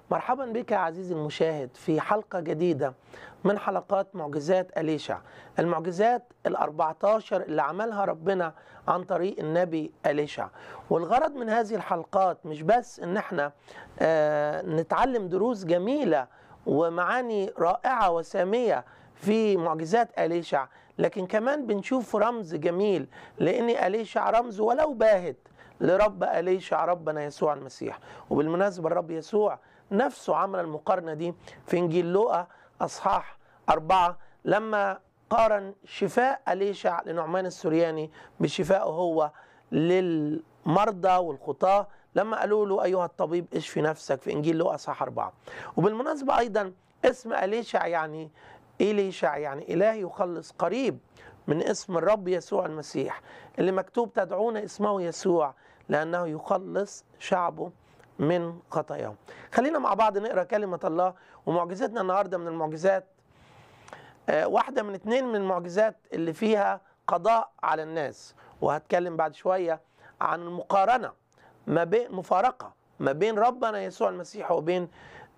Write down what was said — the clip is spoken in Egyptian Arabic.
مرحبا بك يا عزيزي المشاهد في حلقة جديدة من حلقات معجزات أليشع المعجزات ال14 اللي عملها ربنا عن طريق النبي أليشع والغرض من هذه الحلقات مش بس ان احنا آه نتعلم دروس جميلة ومعاني رائعة وسامية في معجزات أليشع لكن كمان بنشوف رمز جميل لأن أليشع رمز ولو باهت لرب أليشع ربنا يسوع المسيح وبالمناسبة الرب يسوع نفسه عمل المقارنة دي في إنجيل لوقا أصحاح أربعة لما قارن شفاء أليشع لنعمان السورياني بشفائه هو للمرضى والخطاة لما قالوا له أيها الطبيب اشفي نفسك في إنجيل لوقا أصحاح أربعة وبالمناسبة أيضا اسم أليشع يعني إليشع يعني إله يخلص قريب من اسم الرب يسوع المسيح اللي مكتوب تدعون اسمه يسوع لأنه يخلص شعبه من خطاياهم خلينا مع بعض نقرأ كلمة الله ومعجزتنا النهاردة من المعجزات آه، واحدة من اتنين من المعجزات اللي فيها قضاء على الناس وهتكلم بعد شوية عن المقارنة ما بين مفارقة ما بين ربنا يسوع المسيح وبين